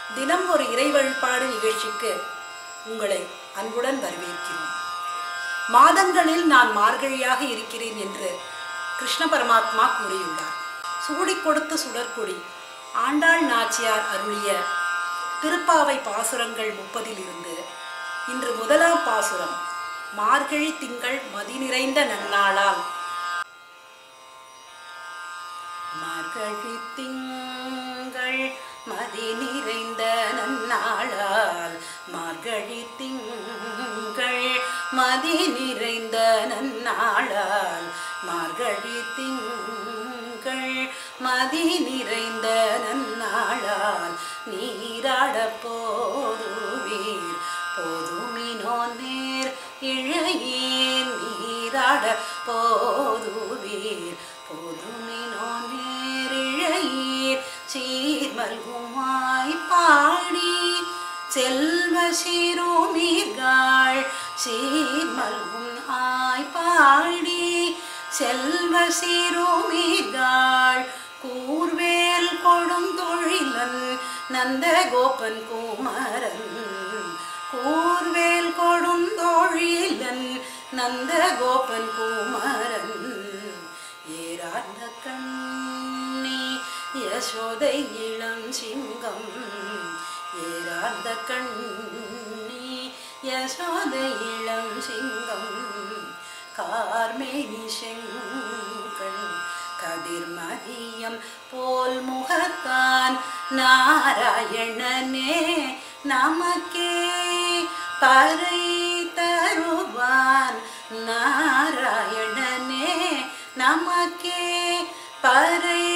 தினம் ஒரு இறை வழிபாடு நிகழ்ச்சிக்கு உங்களை அன்புடன் வரவேற்கிறோம் மாதங்களில் நான் மார்கழியாக இருக்கிறேன் என்று கிருஷ்ண பரமாத்மா கூறியுள்ளார் சூடிக் கொடுத்த சுடற்கொடி ஆண்டாள் நாச்சியார் அருளிய திருப்பாவை பாசுரங்கள் முப்பதில் இருந்து இன்று முதலாம் பாசுரம் மார்கழி திங்கள் மதி நிறைந்த நன்னாளால் மார்கழி திங்கள் மதி நிறைந்த நன்னாளால் மார்கழி திங்கள் மதி நிறைந்த நன்னாளால் மார்கழி திங்கள் மதி நிறைந்த நன்னாளால் நீராட போதுவீர் போதுமினோ நேர் இழையீர் நீராட போதுவீர் போதுமினோ நேர் இழையீர் சீர்மல்குமாய் பாடி செல்வ சிறுமீர்கள் சீர்மல்கும் ஆய் பாடி செல்வ சிறுமீர்கள் கூர்வேல் கொடுந்தொழிலன் நந்த கோபன் குமரன் கூர்வேல் கொடுந்தொழிலன் நந்த கோபன் குமரன் ஏறார்ந்த கண்ணி யசோதை இளம் சிங்கம் ஏறார்ந்த கண்ணி யசோதை இளம் சிங்கம் கார்மேனி செங்கண் கதிர்மதியம் போல் முகத்தான் நாராயணனே நமக்கே பறை தருவான் நாராயணனே நமக்கே பறை